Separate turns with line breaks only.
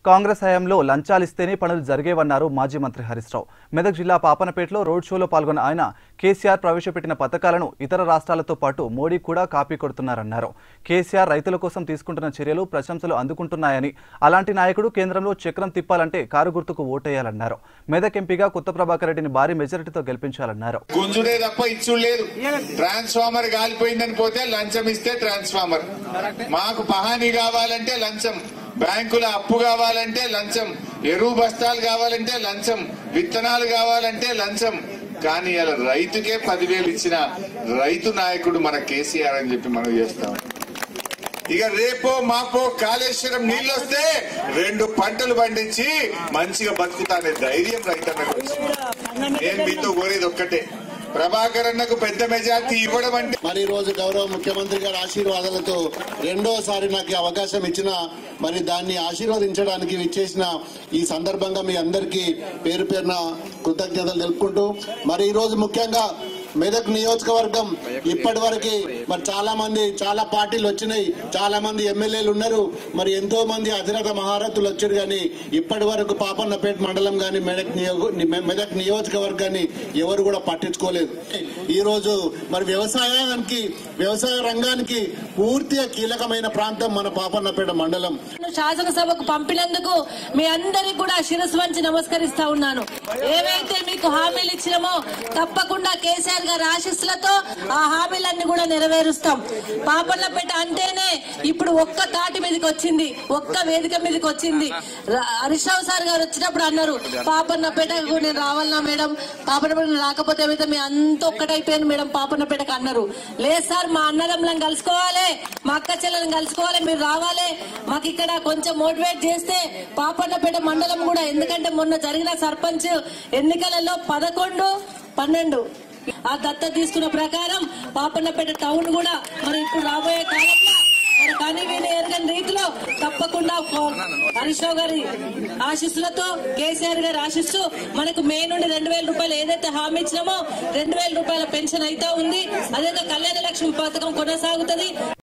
కాంగ్రెస్ హయాంలో లంచాలిస్తేనే పనులు జరిగేవన్నారు మాజీ మంత్రి హరీష్ రావు మెదక్ జిల్లా పాపనపేటలో రోడ్ షోలో పాల్గొన్న ఆయన కేసీఆర్ ప్రవేశపెట్టిన పథకాలను ఇతర రాష్ట్రాలతో పాటు మోడీ కూడా కాపీ కొడుతున్నారన్నారు కేసీఆర్ రైతుల కోసం తీసుకుంటున్న చర్యలు ప్రశంసలు అందుకుంటున్నాయని అలాంటి నాయకుడు కేంద్రంలో చక్రం తిప్పాలంటే కారు గుర్తుకు ఓటేయాలన్నారు మెదక్ ఎంపీగా కొత్త ప్రభాకర్ రెడ్డిని భారీ మెజారిటీతో గెలిపించాలన్నారు
గుంజుడే తప్ప ఇచ్చుడు లేదు ట్రాన్స్ఫార్మర్ కాలిపోయిందని పోతే లంచం ఇస్తే ట్రాన్స్ఫార్మర్ మాకు పహానీ కావాలంటే లంచం బ్యాంకుల అప్పు కావాలంటే లంచం ఎరువు బస్తాలు కావాలంటే లంచం విత్తనాలు కావాలంటే లంచం కానీ ఇలా రైతుకే పదివేలు ఇచ్చిన రైతు నాయకుడు మన కేసీఆర్ అని చెప్పి మనం చేస్తాం ఇక రేపో మాపో కాళేశ్వరం నీళ్ళు వస్తే రెండు పంటలు పండించి మంచిగా బతుకుతానే ధైర్యం రైతన్నకు వచ్చింది. నేను మీతో కోరేది ఒక్కటే ప్రభాకర్ అన్నకు పెద్ద మెజార్టీ ఇవ్వడం అంటే
మరి ఈ రోజు గౌరవ ముఖ్యమంత్రి గారి ఆశీర్వాదాలతో రెండోసారి నాకు ఈ అవకాశం ఇచ్చిన మరి దాన్ని ఆశీర్వదించడానికి విచ్చేసిన ఈ సందర్భంగా మీ అందరికీ పేరు పేరున కృతజ్ఞతలు తెలుపుకుంటూ మరి ఈ రోజు ముఖ్యంగా మెదక్ నియోజకవర్గం ఇప్పటి వరకు మరి చాలా మంది చాలా పార్టీలు వచ్చినాయి చాలా మంది ఎమ్మెల్యేలు ఉన్నారు మరి ఎంతో మంది అధిరథ మహారథులు వచ్చారు కానీ ఇప్పటి వరకు పాపన్నపేట మండలం కానీ మెదక్ నియోగ మెదక్ నియోజకవర్గాన్ని ఎవరు కూడా పట్టించుకోలేదు ఈ రోజు మరి వ్యవసాయానికి వ్యవసాయ రంగానికి పూర్తిగా కీలకమైన ప్రాంతం మన పాపన్నపేట మండలం
నన్ను శాసనసభకు పంపినందుకు మీ అందరికి కూడా శిరస్సు వంచి నమస్కరిస్తా ఉన్నాను ఏవైతే మీకు హామీలు ఇచ్చినామో తప్పకుండా కేసీఆర్ గారి ఆశీస్సులతో ఆ హామీలన్నీ కూడా నెరవేరుస్తాం పాపన్నపేట అంటేనే ఇప్పుడు ఒక్క తాటి మీదకి వచ్చింది ఒక్క వేదిక మీదకి వచ్చింది రా- హరీష్ రావు సార్ గారు వచ్చినప్పుడు అన్నారు పాపన్నపేటకు నేను రావాలన్నా మేడం పాపన్నపేట రాకపోతే ఏమైతే మీ అంత ఒక్కటైపోయాను మేడం పాపన్నపేటకు అన్నారు లేదు సార్ మా అన్నదమ్ములను కలుసుకోవాలి మా అక్క చెల్లెలను కలుసుకోవాలి మీరు రావాలి మాకు ఇక్కడ కొంచెం మోటివేట్ చేస్తే పాపన్నపేట మండలం కూడా ఎందుకంటే మొన్న జరిగిన సర్పంచ్ ఎన్నికలలో పదకొండు పన్నెండు ఆ దత్త తీసుకున్న ప్రకారం పాపన్నపేట టౌన్ కూడా మరి ఇప్పుడు రాబోయే కాలంలో మరి కానీ వీళ్ళు ఎరగని రీతిలో తప్పకుండా హరీష్ రావు గారి ఆశీస్సులతో కేసీఆర్ గారి ఆశిస్తూ మనకు మే నుండి రెండు వేల రూపాయలు ఏదైతే హామీ ఇచ్చినామో రెండు వేల రూపాయల పెన్షన్ అయితే ఉంది అదే కళ్యాణ లక్ష్మి పథకం కొనసాగుతుంది